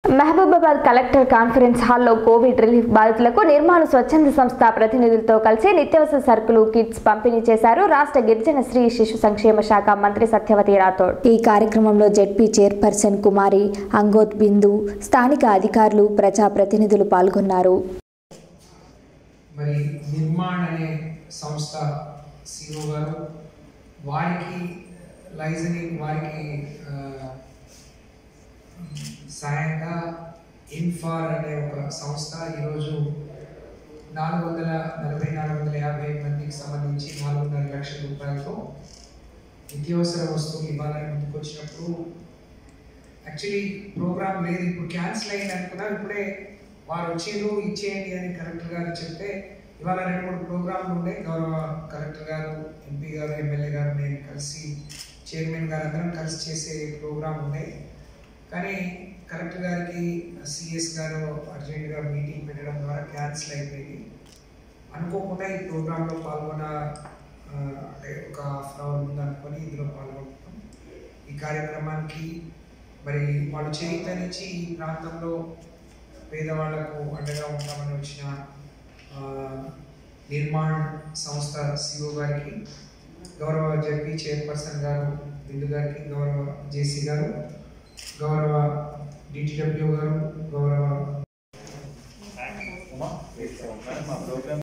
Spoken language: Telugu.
మహబూబాబాద్ కలెక్టర్ కాన్ఫరెన్స్ హాల్లో కోవిడ్ రిలీఫ్ బాధితులకు నిర్మాణ స్వచ్ఛంద సంస్థ ప్రతినిధులతో కలిసి నిత్యావసర సరుకులు కిట్స్ పంపిణీ చేశారు రాష్ట్ర గిరిజన స్త్రీ శిశు సంక్షేమ శాఖ మంత్రి సత్యవతి రాథోడ్ ఈ కార్యక్రమంలో జెడ్పీ చైర్పర్సన్ కుమారి అంగోత్ బిందు స్థానిక అధికారులు ప్రజా ప్రతినిధులు పాల్గొన్నారు మరి నిర్మాణ్ అనే సంస్థ సిఓ గారు వారికి లైజనింగ్ వారికి ఆ, సాయంగా ఇన్ఫార్ అనే ఒక సంస్థ ఈరోజు నాలుగు వందల నలభై నాలుగు వందల యాభై మందికి సంబంధించి నాలుగున్నర లక్షల రూపాయలతో నిత్యావసర వస్తువులు ఇవ్వాలని ముందుకు వచ్చినప్పుడు యాక్చువల్లీ ప్రోగ్రామ్ లేదు ఇప్పుడు క్యాన్సిల్ అయింది అనుకున్నాం ఇప్పుడే వారు వచ్చేరు ఇచ్చేయండి అని కలెక్టర్ గారు చెప్తే ఇవాళ రెండు మూడు ప్రోగ్రాంలు ఉండే గౌరవ కలెక్టర్ గారు ఎంపీ గారు ఎమ్మెల్యే గారు నేను కలిసి చైర్మన్ గారు అందరం కలిసి చేసే ప్రోగ్రామ్ ఉండే కానీ కలెక్టర్ గారికి సిఎస్ గారు అర్జెంటుగా మీటింగ్ పెట్టడం ద్వారా క్యాన్సిల్ అయిపోయింది అనుకోకుండా ఈ ప్రోగ్రాంలో పాల్గొన్న ఆ, అంటే ఒక హాఫ్ అన్ అవర్ ముందు అనుకొని ఇందులో పాల్గొంటున్నాం ఈ కార్యక్రమానికి మరి వాళ్ళు చేయితనిచ్చి ఈ ప్రాంతంలో పేదవాళ్లకు అండగా ఉంటామని వచ్చిన ఆ, నిర్మాణ్ సంస్థ సిఓ గారికి గౌరవ జడ్పీ చైర్పర్సన్ గారు బిందు గారికి గౌరవ జేసీ గారు గౌరవ డిటిడబ్ల్యూ గారు గౌరవ